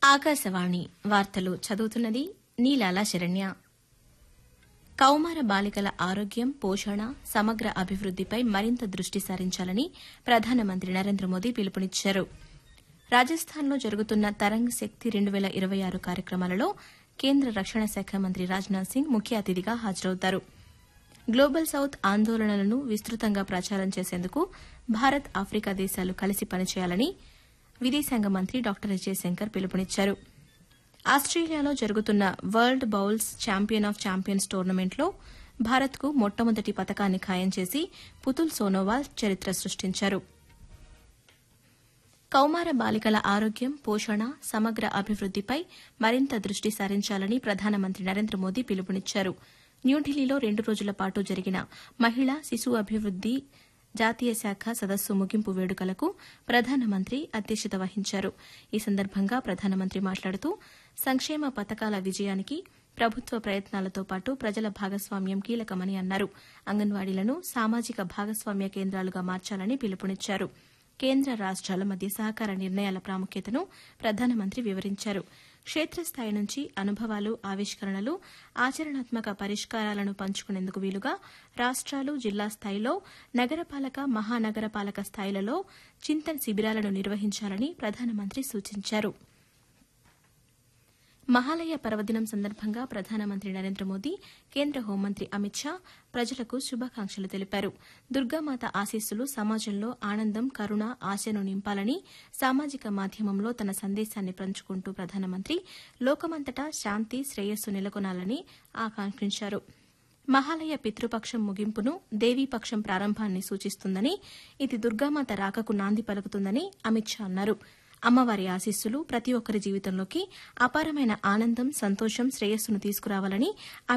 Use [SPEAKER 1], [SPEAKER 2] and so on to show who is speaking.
[SPEAKER 1] ఆకాశవాణి వార్తలు చదువుతున్నది నీలాల శరణ్య కౌమార బాలికల ఆరోగ్యం పోషణ సమగ్ర అభివృద్దిపై మరింత దృష్టి సారించాలని ప్రధానమంత్రి నరేంద్ర మోదీ పిలుపునిచ్చారు రాజస్థాన్లో జరుగుతున్న తరంగ్ శక్తి రెండు వేల ఇరవై ఆరు కార్యక్రమాలలో కేంద్ర రక్షణ శాఖ మంత్రి రాజ్నాథ్ సింగ్ ముఖ్య అతిథిగా హాజరవుతారు గ్లోబల్ సౌత్ ఆందోళనలను విస్తృతంగా ప్రచారం చేసేందుకు భారత్ ఆఫ్రికా దేశాలు కలిసి పనిచేయాలని విదేశాంగ మంత్రి డాక్టర్ విజయశంకర్ పిలుపునిచ్చారు ఆస్ట్రేలియాలో జరుగుతున్న world bowls champion of champions టోర్నమెంట్లో భారత్కు మొట్టమొదటి పతకాన్ని ఖాయం చేసి పుతుల్ సోనోవాల్ చరిత్ర సృష్టించారు కౌమార బాలికల ఆరోగ్యం పోషణ సమగ్ర అభివృద్దిపై మరింత దృష్టి సారించాలని ప్రధానమంత్రి నరేంద్ర మోదీ పిలుపునిచ్చారు న్యూఢిల్లీలో రెండు రోజుల పాటు జరిగిన మహిళా శిశు అభివృద్ది జాతీయ శాఖ సదస్సు ముగింపు వేడుకలకు ప్రధానమంత్రి అధ్యక్షత వహించారు ఈ సందర్భంగా ప్రధానమంత్రి మాట్లాడుతూ సంక్షేమ పథకాల విజయానికి ప్రభుత్వ ప్రయత్నాలతో పాటు ప్రజల భాగస్వామ్యం కీలకమని అన్నారు అంగన్వాడీలను సామాజిక భాగస్వామ్య కేంద్రాలుగా మార్చాలని పిలుపునిచ్చారు కేంద్ర రాష్ట్రాల మధ్య సహకార నిర్ణయాల ప్రాముఖ్యతను ప్రధానమంత్రి వివరించారు క్షేత్రస్థాయి నుంచి అనుభవాలు ఆవిష్కరణలు ఆచరణాత్మక పరిష్కారాలను పంచుకునేందుకు వీలుగా రాష్ట్రాలు జిల్లా స్థాయిలో నగరపాలక మహానగరపాలక స్థాయిలలో చింతన్ శిబిరాలను నిర్వహించాలని ప్రధానమంత్రి సూచించారు మహాలయ పర్వదినం సందర్భంగా ప్రధానమంత్రి నరేంద్ర మోదీ కేంద్ర హోంమంత్రి అమిత్ షా ప్రజలకు శుభాకాంక్షలు తెలిపారు దుర్గామాత ఆశీస్సులు సమాజంలో ఆనందం కరుణ ఆశను నింపాలని సామాజిక మాధ్యమంలో తన సందేశాన్ని పంచుకుంటూ ప్రధానమంత్రి లోకమంతటా శాంతి శ్రేయస్సు నెలకొనాలని ఆకాంక్షించారు మహాలయ పితృపక్షం ముగింపును దేవీపక్షం ప్రారంభాన్ని సూచిస్తుందని ఇది దుర్గామాత రాకకు నాంది పలుకుతుందని అమిత్ షా అన్నారు అమ్మవారి ఆశీస్సులు ప్రతి ఒక్కరి జీవితంలోకి అపారమైన ఆనందం సంతోషం శ్రేయస్సును తీసుకురావాలని